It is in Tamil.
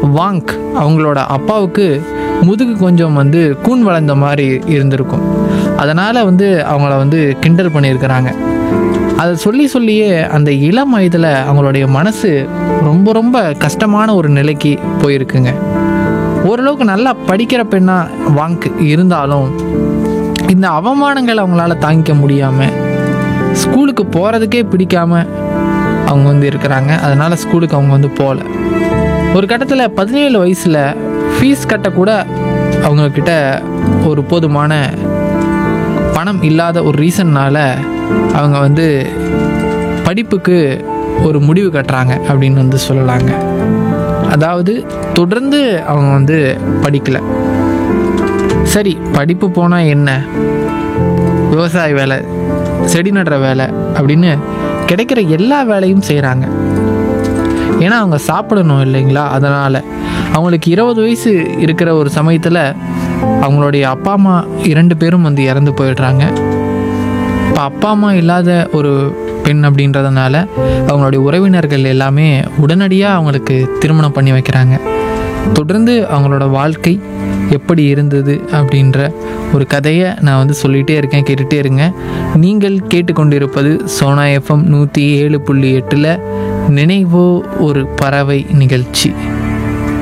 வாங்க் அவங்களோட அப்பாவுக்கு முதுகு கொஞ்சம் வந்து கூன் வளர்ந்த மாதிரி இருந்திருக்கும் அதனால் வந்து அவங்கள வந்து கிண்டல் பண்ணியிருக்கிறாங்க அதை சொல்லி சொல்லியே அந்த இளம் வயதில் அவங்களுடைய மனசு ரொம்ப ரொம்ப கஷ்டமான ஒரு நிலைக்கு போயிருக்குங்க ஓரளவுக்கு நல்லா படிக்கிற பெண்ணா வாங்க் இருந்தாலும் இந்த அவமானங்களை அவங்களால தாங்கிக்க முடியாமல் ஸ்கூலுக்கு போகிறதுக்கே பிடிக்காம அவங்க வந்து இருக்கிறாங்க அதனால் ஸ்கூலுக்கு அவங்க வந்து போகல ஒரு கட்டத்தில் பதினேழு வயசில் ஃபீஸ் கட்டக்கூட அவங்கக்கிட்ட ஒரு போதுமான பணம் இல்லாத ஒரு ரீசன்னால் அவங்க வந்து படிப்புக்கு ஒரு முடிவு கட்டுறாங்க அப்படின்னு வந்து சொல்லலாங்க அதாவது தொடர்ந்து அவங்க வந்து படிக்கலை சரி படிப்பு போனால் என்ன விவசாய வேலை செடி நடுற வேலை அப்படின்னு கிடைக்கிற எல்லா வேலையும் செய்கிறாங்க ஏன்னா அவங்க சாப்பிடணும் இல்லைங்களா அதனால் அவங்களுக்கு இருபது வயசு இருக்கிற ஒரு சமயத்தில் அவங்களுடைய அப்பா அம்மா இரண்டு பேரும் வந்து இறந்து போயிடுறாங்க இப்போ அப்பா அம்மா இல்லாத ஒரு பெண் அப்படின்றதுனால அவங்களுடைய உறவினர்கள் எல்லாமே உடனடியாக அவங்களுக்கு திருமணம் பண்ணி வைக்கிறாங்க தொடர்ந்து அவங்களோட வாழ்க்கை எப்படி இருந்தது அப்படின்ற ஒரு கதையை நான் வந்து சொல்லிகிட்டே இருக்கேன் கேட்டுகிட்டே இருங்க நீங்கள் கேட்டுக்கொண்டிருப்பது சோனா எஃப்எம் நூற்றி ஏழு புள்ளி எட்டில் நினைவோ ஒரு பறவை நிகழ்ச்சி